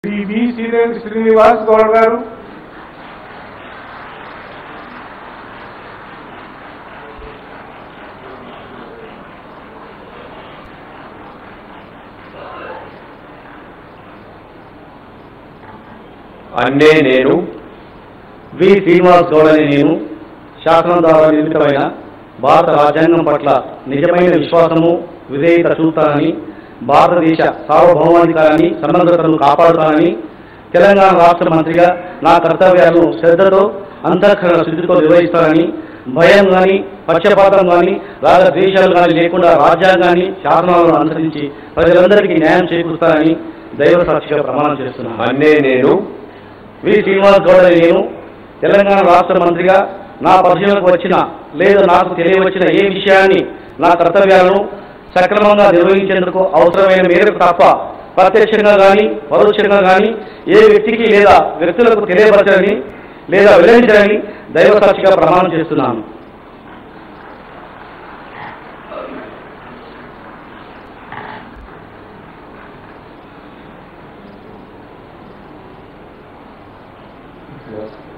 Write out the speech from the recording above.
శ్రీ వి శ్రీ- శ్రీనివాస్ గౌడ్ గారు అన్నే నేను వి శ్రీనివాస్ గౌడ్ అనే నేను శాసనం ద్వారా నిర్మితమైన భారత రాజ్యాంగం పట్ల నిజమైన విశ్వాసము విధేయత చూపుతానని భారతదేశ సార్వభౌమాధికారాన్ని సమగ్రతను కాపాడుతానని తెలంగాణ రాష్ట్ర మంత్రిగా నా కర్తవ్యాలను శ్రద్ధతో అంతఃకరణ శుద్ధితో నిర్వహిస్తానని భయం కానీ పక్షపాతం కానీ రాగద్వేషాలు కానీ లేకుండా రాజ్యాంగాన్ని శాసనాలను అనుసరించి ప్రజలందరికీ న్యాయం చేకూరుస్తానని దైవ సాక్షిగా ప్రమాణం చేస్తున్నాను అన్నే నేను వి శ్రీనివాస్ గౌడ్ అనే నేను తెలంగాణ రాష్ట్ర మంత్రిగా నా పరిశీలనకు వచ్చిన లేదా నాకు తెలియవచ్చిన ఏ విషయాన్ని నా కర్తవ్యాలను సక్రమంగా నిర్వహించేందుకు అవసరమైన మేరకు తప్ప ప్రత్యక్షంగా కానీ పరోక్షంగా కానీ ఏ వ్యక్తికి లేదా వ్యక్తులకు తెలియపరచని లేదా వెల్లడించని దైవ సాక్షిగా ప్రమాణం చేస్తున్నాను Yes.